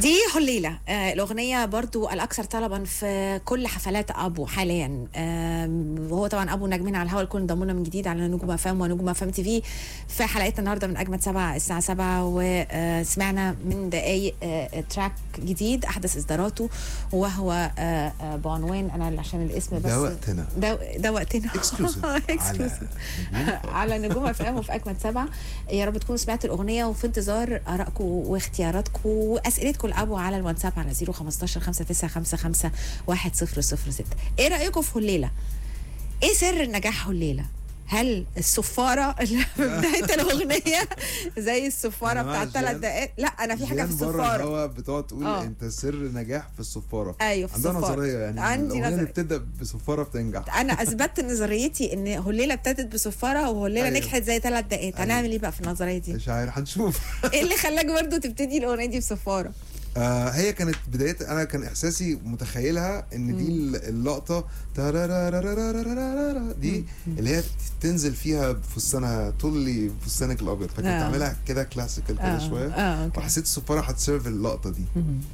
دي هليلة آه الأغنية برضو الأكثر طلبا في كل حفلات أبو حاليا آه وهو طبعا أبو نجمين على الهواء الكل انضمونا من جديد على نجوم أفام ونجوم أفام تي في في حلقتنا النهاردة من أجمد سبعة الساعة سبعة وسمعنا من دقايق آه تراك جديد أحدث إصداراته وهو آه آه بعنوان أنا عشان الاسم بس ده وقتنا. ده, ده وقتنا Exclusive. على اكسكلوسيف نجوم على نجوم اف ام وفي اجمد سبعه يا رب تكونوا سمعتوا الاغنيه وفي انتظار ارائكم واختياراتكم واسئلتكم لابو على الواتساب على 015 5955 1006 ايه رايكم في هليله؟ ايه سر نجاح هليله؟ هل الصفاره اللي في بدايه الاغنيه زي الصفاره يا جماعة بتاعت ثلاث جيان- دقائق لا انا في حاجه في جيان بره الصفاره الهوا بتقعد تقول آه. انت سر نجاح في الصفاره ايوه في عندها الصفاره نظريه يعني عندي الاغنيه اللي نظريه بتبدا بصفاره بتنجح انا اثبتت نظريتي ان هليله ابتدت بصفاره وهليله أيوة. نجحت زي ثلاث دقائق أيوة. هنعمل ايه بقى في النظريه دي؟ مش عارف هنشوف ايه اللي خلاك برضه تبتدي الاغنيه دي بصفاره؟ آه هي كانت بدايه انا كان احساسي متخيلها ان دي اللقطه تارارارارارارارارا دي اللي هي تنزل فيها فستانها طولي فستانك الابيض فكنت آه. عاملها كده كلاسيكال كده آه، شويه اه اوكي وحسيت السفاره هتسيرف اللقطه دي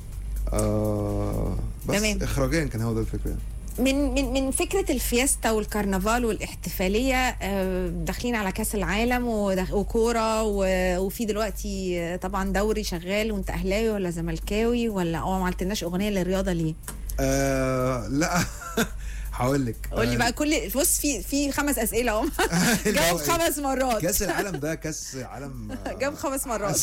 آه بس تمام. اخراجيا كان هو ده الفكره يعني. من من من فكره الفيستا والكرنفال والاحتفاليه آه، داخلين على كاس العالم ودخ- وكوره و- وفي دلوقتي آه، طبعا دوري شغال وانت اهلاوي ولا زملكاوي ولا اه ما عملتلناش اغنيه للرياضه ليه؟ آه لا هقول لك قول لي بقى كل بص في في خمس اسئله اهو جاوب خمس مرات كاس العالم ده كاس عالم آه، جاوب خمس مرات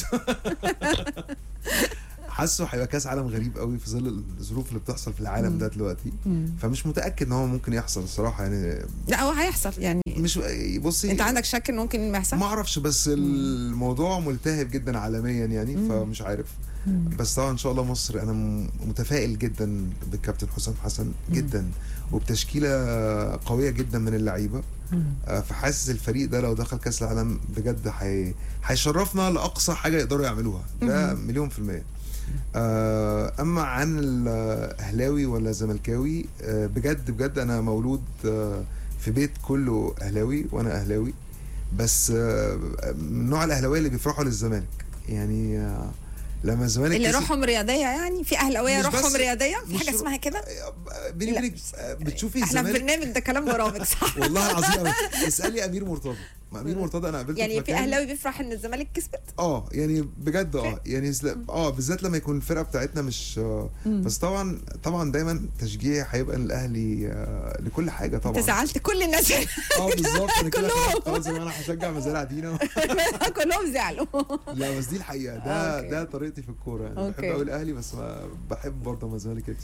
حاسه هيبقى كاس عالم غريب قوي في ظل الظروف اللي بتحصل في العالم ده دلوقتي فمش متاكد ان هو ممكن يحصل الصراحه يعني لا هو هيحصل يعني مش بصي انت عندك شك ان ممكن ما يحصل؟ ما اعرفش بس الموضوع ملتهب جدا عالميا يعني فمش عارف بس طبعا ان شاء الله مصر انا م- متفائل جدا بالكابتن حسام حسن جدا وبتشكيله قويه جدا من اللعيبه آه، فحاسس الفريق ده لو دخل كاس العالم بجد هي- هيشرفنا لاقصى حاجه يقدروا يعملوها ده مليون في الميه آه، اما عن الاهلاوي ولا زملكاوي آه، بجد بجد انا مولود آه، في بيت كله اهلاوي وانا اهلاوي بس آه، من نوع الاهلاويه اللي بيفرحوا للزمالك يعني آه، لما الزمالك اللي كسب- روحهم رياضيه يعني في اهلاويه مش روحهم بس- رياضيه في مش حاجه رو- اسمها كده بيني لا. وبينك آه، بتشوفي احنا في الزمالك برنامج ده كلام برامج صح والله العظيم أنا اسالي امير مرتضى ما امير مرتضى انا قابلته يعني في مكان- اهلاوي بيفرح ان الزمالك كسبت اه يعني بجد اه يعني زل- اه بالذات لما يكون الفرقه بتاعتنا مش آه بس طبعا طبعا دايما تشجيع هيبقى للاهلي آه لكل حاجه انت طبعا زعلت كل الناس اه بالظبط انا كده كلهم. خلاص زي ما انا هشجع مزارع دينا كلهم زعلوا لا بس دي الحقيقه ده أوكي. ده طريقتي في الكوره يعني بحب أوكي. قوي الاهلي بس ما بحب برضه ما الزمالك يكسب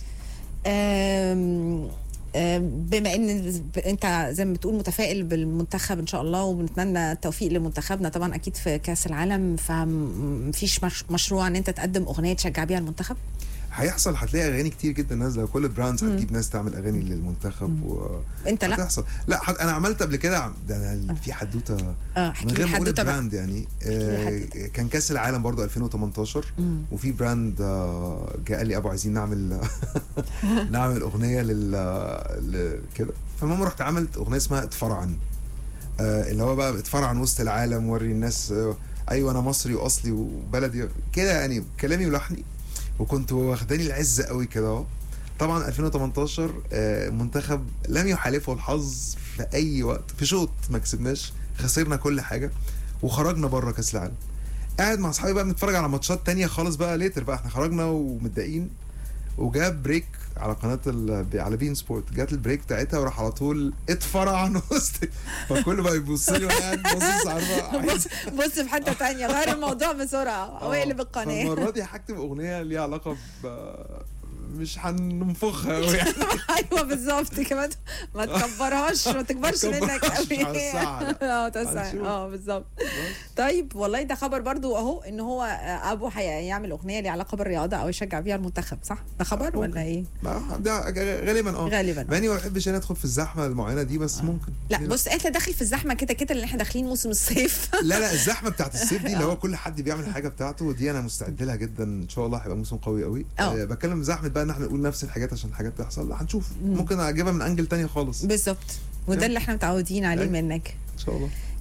أم- أم، بما ان ب- انت زي ما بتقول متفائل بالمنتخب ان شاء الله وبنتمنى التوفيق لمنتخبنا طبعا اكيد في كاس العالم فمفيش مش مشروع ان انت تقدم اغنيه تشجع بيها المنتخب هيحصل هتلاقي اغاني كتير جدا نازله كل براندز هتجيب ناس تعمل اغاني للمنتخب و انت لا هتحصل لا حد انا عملت قبل كده ده انا في حدوته اه احكي من لي غير ما اقول حدوته بقى براند يعني لي آه كان كاس العالم برضو 2018 وفي براند آه جه قال لي ابو عايزين نعمل نعمل اغنيه لل ل- كده فالمهم رحت عملت اغنيه اسمها اتفرعن آه اللي هو بقى اتفرعن وسط العالم وري الناس آه ايوه انا مصري واصلي وبلدي كده يعني كلامي ولحني وكنت واخداني العز قوي كده اهو طبعا 2018 آه، منتخب لم يحالفه الحظ في اي وقت في شوط ما كسبناش خسرنا كل حاجه وخرجنا بره كاس العالم قاعد مع اصحابي بقى بنتفرج على ماتشات تانية خالص بقى ليتر بقى احنا خرجنا ومتضايقين وجاب بريك على قناه ال... على بين سبورت جات البريك بتاعتها وراح على طول اتفرع عن وسط فكله بقى يبص لي وانا قاعد باصص عارفه عايز بص في حته تانية غير الموضوع بسرعه او اقلب القناه المره دي هكتب اغنيه ليها علاقه ب مش هننفخها قوي يعني ايوه بالظبط كمان ما تكبرهاش ما تكبرش ما منك تكبرهاش قوي على الساعة، لا. اه توسع هنشوف. اه بالظبط طيب والله ده خبر برضو اهو ان هو آه، ابو هيعمل اغنيه ليها علاقه بالرياضه او يشجع بيها المنتخب صح ده خبر ولا ايه ما- ده غالبا اه غالبا مع اني ما بحبش انا ادخل في الزحمه المعينه دي بس ممكن لا ليه بص انت داخل في الزحمه كده كده اللي احنا داخلين موسم الصيف لا لا الزحمه بتاعت الصيف دي اللي هو كل حد بيعمل حاجه بتاعته ودي انا مستعد لها جدا ان شاء الله هيبقى موسم قوي قوي اه. أه بتكلم زحمه بقى ان احنا نقول نفس الحاجات عشان حاجات تحصل لا هنشوف ممكن اجيبها من انجل تانية خالص ان بالظبط وده اه. اللي احنا متعودين عليه ايوه. منك شاء الله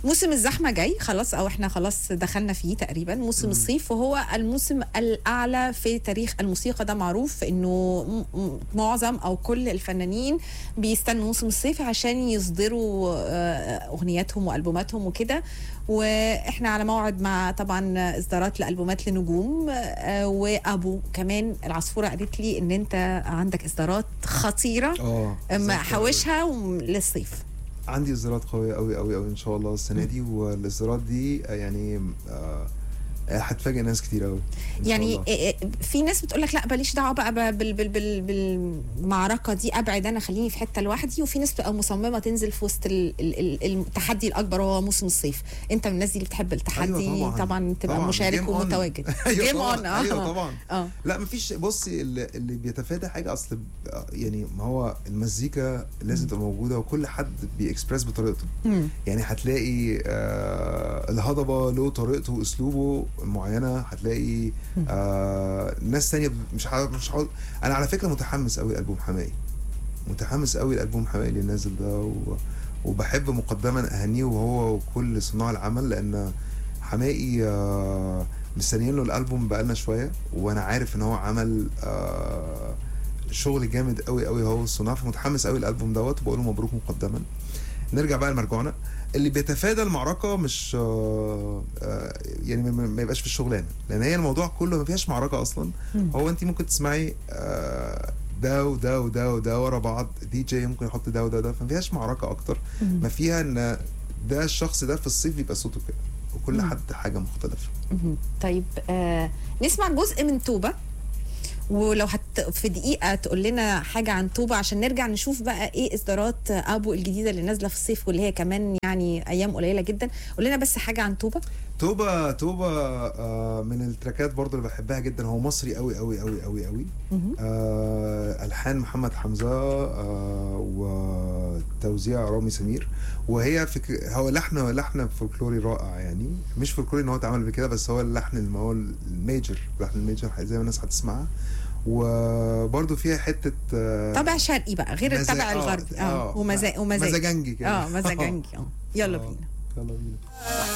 موسم الزحمه جاي خلاص او احنا خلاص دخلنا فيه تقريبا موسم الصيف وهو الموسم الاعلى في تاريخ الموسيقى ده معروف انه م- م- معظم او كل الفنانين بيستنوا موسم الصيف عشان يصدروا آه، اغنياتهم والبوماتهم وكده واحنا على موعد مع طبعا اصدارات لالبومات لنجوم آه، وابو كمان العصفوره قالت لي ان انت عندك اصدارات خطيره اه اما حوشها للصيف عندي اصدارات قويه قوي قوي قوي ان شاء الله السنه دي والاصدارات دي آه، يعني آه، آه، هتفاجئ ناس كتير قوي إن شاء يعني الله. إيه- إيه- في ناس بتقول لك لا بليش دعوه بقى بال بال بال بالمعركه دي ابعد انا خليني في حته لوحدي وفي ناس بتبقى مصممه تنزل في وسط ال- ال- ال- التحدي الاكبر وهو موسم الصيف انت من الناس دي اللي بتحب التحدي أيوة طبعا طبعا تبقى طبعاً. مشارك Game on. ومتواجد ايوه جيم طبعا اون اه ايوه طبعا اه لا مفيش بصي اللي, اللي بيتفادى حاجه اصل ب- يعني ما هو المزيكا لازم تبقى موجوده وكل حد بيكسبرس بطريقته مم. يعني هتلاقي آه الهضبه له طريقته واسلوبه معينه هتلاقي آه ناس تانية مش ح- مش ح- انا على فكره متحمس قوي لالبوم حماقي متحمس قوي لالبوم حماقي اللي نازل ده و... وبحب مقدما اهنيه وهو وكل صناع العمل لان حماقي آه مستنيين له الالبوم بقالنا شويه وانا عارف ان هو عمل آه شغل جامد قوي قوي هو الصناع فمتحمس قوي الالبوم دوت وبقول له مبروك مقدما نرجع بقى لمرجوعنا اللي بيتفادى المعركه مش آه آه يعني ما- ما ما يبقاش في الشغلانه لان هي الموضوع كله ما فيهاش معركه اصلا هو انت ممكن تسمعي آه ده وده وده وده ورا بعض دي جي ممكن يحط ده وده وده فما فيهاش معركه اكتر ما فيها ان ده الشخص ده في الصيف بيبقى صوته كده وكل حد حاجه مختلفه مهم. طيب آه نسمع جزء من توبة ولو هت في دقيقة تقول لنا حاجة عن توبة عشان نرجع نشوف بقى ايه اصدارات ابو الجديدة اللي نازلة في الصيف واللي هي كمان يعني ايام قليلة جدا قول لنا بس حاجة عن توبة توبة توبة آه من التراكات برضو اللي بحبها جدا هو مصري قوي قوي قوي قوي قوي مهم. آه الحان محمد حمزة آه وتوزيع رامي سمير وهي فك... هو لحن لحن فولكلوري رائع يعني مش فولكلوري ان هو اتعمل قبل كده بس هو اللحن اللي هو الميجر لحن الميجر زي ما الناس هتسمعها وبرضو فيها حتة آه طابع شرقي بقى غير مزاج- الطابع آه، الغربي اه آه، ومزاج ومزاج مزاجنجي كده اه مزاجنجي اه يلا آه. بينا يلا بينا